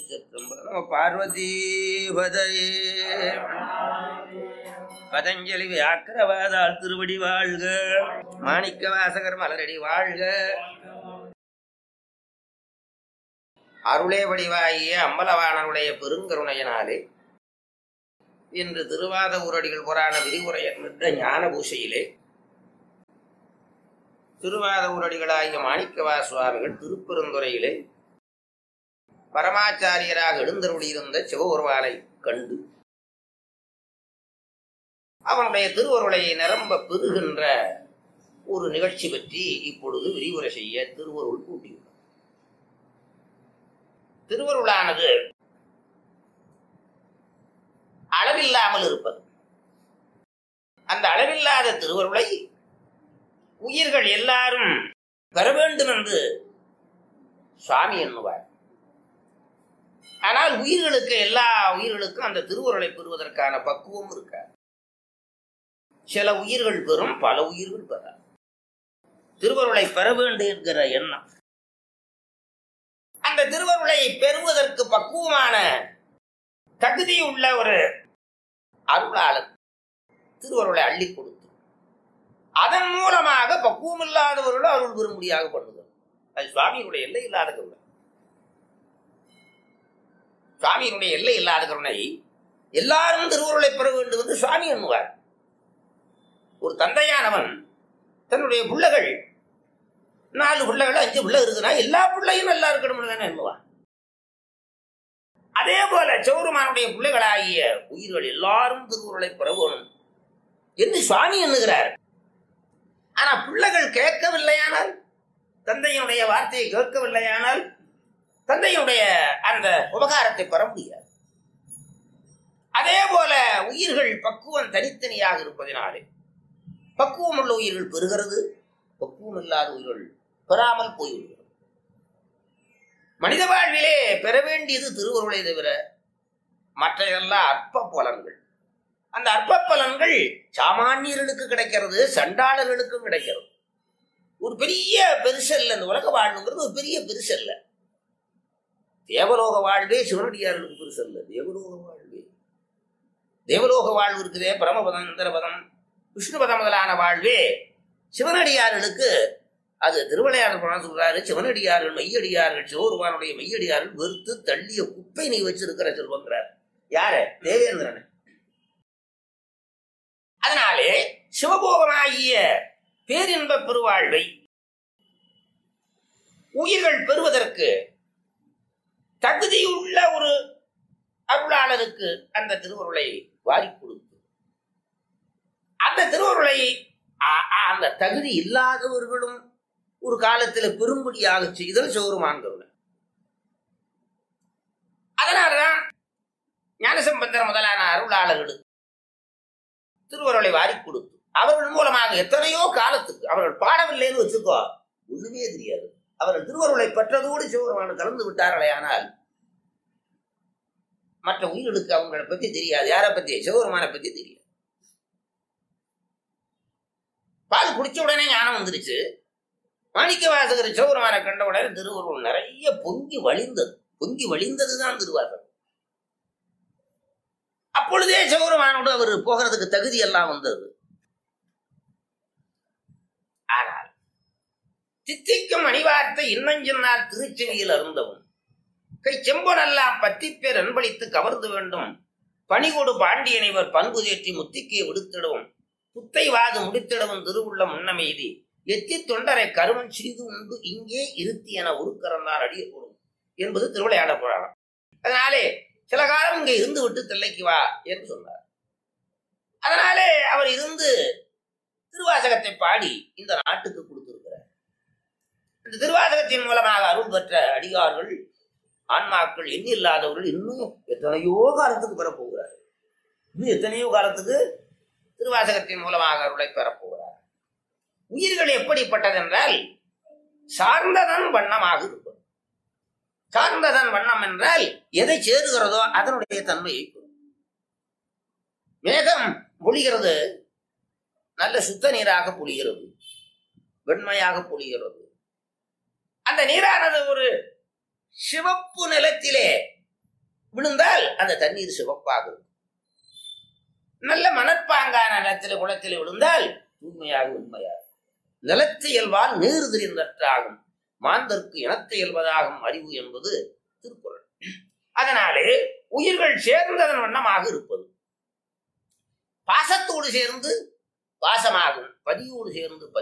திருச்சிற்றம்பலம் நம பார்வதி பதையே பதஞ்சலி வியாக்கிரவாதால் திருவடி வாழ்க மாணிக்க வாசகர் மலரடி வாழ்க அருளே வடிவாகிய அம்பலவாணனுடைய பெருங்கருணையினாலே இன்று திருவாத ஊரடிகள் புராண விரிவுரை என்ற ஞான பூசையிலே திருவாத ஊரடிகளாகிய மாணிக்கவா சுவாமிகள் திருப்பெருந்துறையிலே பரமாச்சாரியராக எழுந்தருளியிருந்த சிவபெருமானை கண்டு அவனுடைய திருவருளை நிரம்ப பெறுகின்ற ஒரு நிகழ்ச்சி பற்றி இப்பொழுது விரிவுரை செய்ய திருவருள் கூட்டியுள்ளார் திருவருளானது அளவில்லாமல் இருப்பது அந்த அளவில்லாத திருவருளை உயிர்கள் எல்லாரும் பெற வேண்டும் என்று சுவாமி எண்ணுவார் ஆனால் உயிர்களுக்கு எல்லா உயிர்களுக்கும் அந்த திருவுருளை பெறுவதற்கான பக்குவம் இருக்காது சில உயிர்கள் பெறும் பல உயிர்கள் பெற திருவருளை பெற வேண்டும் என்கிற எண்ணம் அந்த திருவருளை பெறுவதற்கு பக்குவமான தகுதி உள்ள ஒரு அருளாளர் திருவருளை அள்ளி கொடுத்து அதன் மூலமாக பக்குவம் இல்லாதவர்களும் அருள் பெறும்படியாக பண்ணுகிறார் அது சுவாமியினுடைய எல்லை இல்லாத கருணை சுவாமியினுடைய எல்லை இல்லாத கருணை எல்லாரும் திருவுருளை பெற வேண்டும் என்று சுவாமி எண்ணுவார் ஒரு தந்தையானவன் தன்னுடைய பிள்ளைகள் நாலு பிள்ளைகள் அஞ்சு பிள்ளை இருக்குன்னா எல்லா பிள்ளையும் நல்லா இருக்கணும்னு தானே எண்ணுவான் அதே போல சௌருமானுடைய பிள்ளைகளாகிய உயிர்கள் எல்லாரும் திருவுருளை பெற வேணும் என்று சுவாமி எண்ணுகிறார் ஆனா பிள்ளைகள் கேட்கவில்லையானால் தந்தையினுடைய வார்த்தையை கேட்கவில்லையானால் தந்தையுடைய அந்த உபகாரத்தை பெற முடியாது அதே போல உயிர்கள் பக்குவம் தனித்தனியாக இருப்பதினாலே பக்குவம் உள்ள உயிர்கள் பெறுகிறது பக்குவம் இல்லாத உயிர்கள் பெறாமல் போய்விடுகிறது மனித வாழ்விலே பெற வேண்டியது திருவருளை தவிர மற்றையெல்லாம் அற்ப பலன்கள் அந்த அற்ப பலன்கள் சாமானியர்களுக்கு கிடைக்கிறது சண்டாளர்களுக்கும் கிடைக்கிறது ஒரு பெரிய பெருசல்ல இந்த உலக வாழ்வுங்கிறது ஒரு பெரிய பெருசல்ல தேவலோக வாழ்வே சிவனடியார்களுக்கு பெருசல்ல தேவலோக வாழ்வே தேவலோக வாழ்வு இருக்குதே பிரமபதம் இந்திரபதம் விஷ்ணுபதம் முதலான வாழ்வே சிவனடியார்களுக்கு அது திருவிளையாடல் படம் சொல்றாரு சிவனடியார்கள் மெய்யடியார்கள் சிவருமானுடைய மெய்யடியார்கள் வெறுத்து தள்ளிய குப்பை நீ வச்சிருக்கிற செல்வங்கிறார் யாரு தேவேந்திரன் அதனாலே சிவபோகமாகிய பேரின்ப பெருவாழ்வை உயிர்கள் பெறுவதற்கு தகுதியுள்ள ஒரு அருளாளருக்கு அந்த திருவருளை வாரி கொடுத்து அந்த திருவருளை அ- அ- அந்த தகுதி இல்லாதவர்களும் ஒரு காலத்துல பெரும்படியாக செய்தல் சௌருமான்கிறவங்க அதனாலதான் ஞானசம்பந்தர் முதலான அருளாளர்களுக்கு திருவருளை வாரி கொடுத்து அவர்கள் மூலமாக எத்தனையோ காலத்துக்கு அவர்கள் பாடவில்லைன்னு வச்சுக்கோ ஒண்ணுமே தெரியாது அவர்கள் திருவருளை பெற்றதோடு சிவபெருமான் கலந்து விட்டார்களே ஆனால் மற்ற உயிர்களுக்கு அவங்களை பத்தி தெரியாது யாரை பத்தி சிவபெருமானை பத்தி தெரியாது பால் குடிச்ச உடனே ஞானம் வந்துருச்சு மாணிக்க வாசகர் சிவபெருமானை கண்ட உடனே திருவருள் நிறைய பொங்கி வழிந்தது பொங்கி வழிந்ததுதான் திருவாசகம் அப்பொழுதே சிவபெருமானோடு அவர் போகிறதுக்கு தகுதி எல்லாம் வந்தது ஆனால் தித்திக்கும் அணிவார்த்தை இன்னஞ்சொன்னால் திருச்செவியில் அருந்தவும் கை செம்பொனெல்லாம் பத்திப் பேர் அன்பளித்து கவர்ந்து வேண்டும் பணிகொடு பாண்டியனைவர் பண்பு தேற்றி முத்திக்கே விடுத்திடவும் புத்தை வாது முடித்திடவும் திருவுள்ள முன்னமெய்தி எத்தி தொண்டரை கருமன் சிறிது உண்டு இங்கே இருத்தி என உருக்கறந்தார் அடியக்கூடும் என்பது திருவிளையாட புராணம் அதனாலே சில காலம் இங்கே இருந்து விட்டு தில்லைக்கு வா என்று சொன்னார் அதனாலே அவர் இருந்து திருவாசகத்தை பாடி இந்த நாட்டுக்கு கொடுத்திருக்கிறார் இந்த திருவாசகத்தின் மூலமாக அருள் பெற்ற அடியார்கள் ஆன்மாக்கள் எண்ணில்லாதவர்கள் இன்னும் எத்தனையோ காலத்துக்கு பெறப்போகிறார் இன்னும் எத்தனையோ காலத்துக்கு திருவாசகத்தின் மூலமாக அருளை பெறப்போகிறார் உயிர்கள் எப்படிப்பட்டதென்றால் சார்ந்ததன் வண்ணமாக இருக்கும் சார்ந்ததன் வண்ணம் என்றால் எதை சேருகிறதோ அதனுடைய தன்மையை பெறும். மேகம் பொழிகிறது நல்ல சுத்த நீராக பொழிகிறது வெண்மையாக பொழிகிறது அந்த நீரானது ஒரு சிவப்பு நிலத்திலே விழுந்தால் அந்த தண்ணீர் சிவப்பாக இருக்கும் நல்ல மணற்பாங்கான நிலத்திலே குளத்திலே விழுந்தால் தூய்மையாக உண்மையாக நிலத்தை இயல்பால் நீர் தெரிந்தற்றாகும் மாந்தற்கு இனத்தை இயல்பதாகும் அறிவு என்பது திருக்குறள் அதனாலே உயிர்கள் சேர்ந்ததன் வண்ணமாக இருப்பது பாசத்தோடு சேர்ந்து பாசமாகும் பதியோடு சேர்ந்து